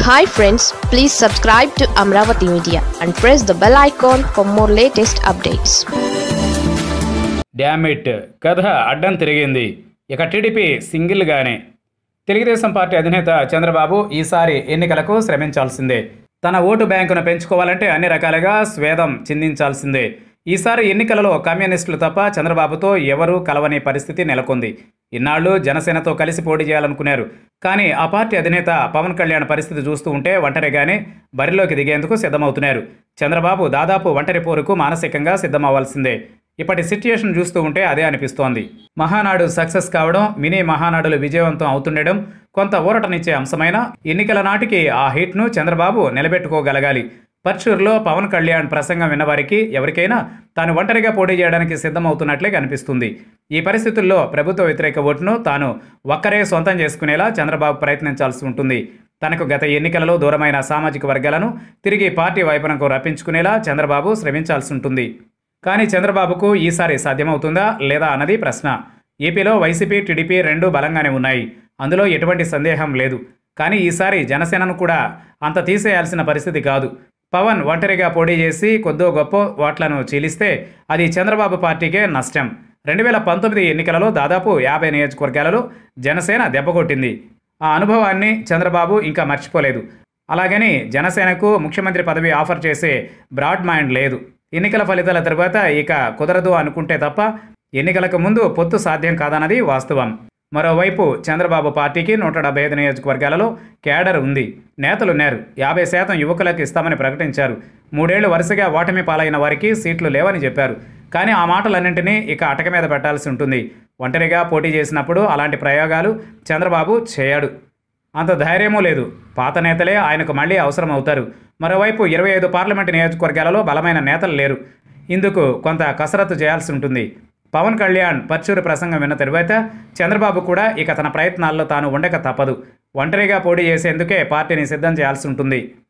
hi friends please subscribe to Amaravati media and press the bell icon for more latest updates damn it కథ అడ్డం తిరిగింది ఇక TDP సింగిల్గానే Telugu Desam party అధినేత చంద్రబాబు ఈసారి ఎన్నికలకు శ్రమించాల్సిందే తన ఓటు బ్యాంకును పెంచుకోవాలంటే అన్ని రకాలుగా స్వేదం చిందించాల్సిందే ఈసారి ఎన్నికలలో కమ్యూనిస్టులు తప్ప చంద్రబాబుతో ఎవరూ కలవని పరిస్థితి నెలకొంది ఇన్నాళ్లు జనసేనతో కలిసి పోటీ చేయాలనుకున్నారు కానీ ఆ పార్టీ అధినేత పవన్ కళ్యాణ్ పరిస్థితి చూస్తూ ఉంటే ఒంటరిగానే బరిలోకి దిగేందుకు సిద్ధమవుతున్నారు చంద్రబాబు దాదాపు ఒంటరి పోరుకు మానసికంగా సిద్ధమవ్వాల్సిందే ఇప్పటి సిట్యుయేషన్ చూస్తూ ఉంటే అదే అనిపిస్తోంది మహానాడు సక్సెస్ కావడం మినీ మహానాడులు విజయవంతం అవుతుండడం కొంత ఊరటనిచ్చే అంశమైన ఎన్నికల నాటికి ఆ హిట్ను చంద్రబాబు నిలబెట్టుకోగలగాలి పర్చూరులో పవన్ కళ్యాణ్ ప్రసంగం విన్నవారికి ఎవరికైనా తాను ఒంటరిగా పోటీ చేయడానికి సిద్ధమవుతున్నట్లే కనిపిస్తుంది ఈ పరిస్థితుల్లో ప్రభుత్వ వ్యతిరేక ఓటును తాను ఒక్కరే సొంతం చేసుకునేలా చంద్రబాబు ప్రయత్నించాల్సి ఉంటుంది తనకు గత ఎన్నికలలో దూరమైన సామాజిక వర్గాలను తిరిగి పార్టీ వైపునకు రప్పించుకునేలా చంద్రబాబు శ్రమించాల్సి ఉంటుంది కానీ చంద్రబాబుకు ఈసారి సాధ్యమవుతుందా లేదా అన్నది ప్రశ్న ఏపీలో వైసీపీ టీడీపీ రెండు బలంగానే ఉన్నాయి అందులో ఎటువంటి సందేహం లేదు కానీ ఈసారి జనసేనను కూడా అంత తీసేయాల్సిన పరిస్థితి కాదు పవన్ ఒంటరిగా పోటీ చేసి కొద్దో గొప్ప ఓట్లను చీలిస్తే అది చంద్రబాబు పార్టీకే నష్టం రెండు వేల పంతొమ్మిది ఎన్నికలలో దాదాపు యాభై నియోజకవర్గాలలో జనసేన దెబ్బకొట్టింది ఆ అనుభవాన్ని చంద్రబాబు ఇంకా మర్చిపోలేదు అలాగని జనసేనకు ముఖ్యమంత్రి పదవి ఆఫర్ చేసే బ్రాడ్ మైండ్ లేదు ఎన్నికల ఫలితాల తర్వాత ఇక కుదరదు అనుకుంటే తప్ప ఎన్నికలకు ముందు పొత్తు సాధ్యం కాదన్నది వాస్తవం మరోవైపు చంద్రబాబు పార్టీకి నూట డెబ్బై ఐదు నియోజకవర్గాలలో కేడర్ ఉంది నేతలున్నారు యాభై శాతం యువకులకు ఇస్తామని ప్రకటించారు మూడేళ్లు వరుసగా ఓటమి పాలైన వారికి సీట్లు లేవని చెప్పారు కానీ ఆ మాటలన్నింటినీ ఇక అటక మీద పెట్టాల్సి ఉంటుంది ఒంటరిగా పోటీ చేసినప్పుడు అలాంటి ప్రయోగాలు చంద్రబాబు చేయడు అంత ధైర్యమూ లేదు పాత నేతలే ఆయనకు మళ్ళీ అవసరం అవుతారు మరోవైపు ఇరవై ఐదు పార్లమెంటు నియోజకవర్గాలలో బలమైన నేతలు లేరు ఇందుకు కొంత కసరత్తు చేయాల్సి ఉంటుంది పవన్ కళ్యాణ్ పర్చూరు ప్రసంగం విన్న తరువాత చంద్రబాబు కూడా ఇక తన ప్రయత్నాల్లో తాను ఉండక తప్పదు ఒంటరిగా పోటీ చేసేందుకే పార్టీని సిద్ధం చేయాల్సి ఉంటుంది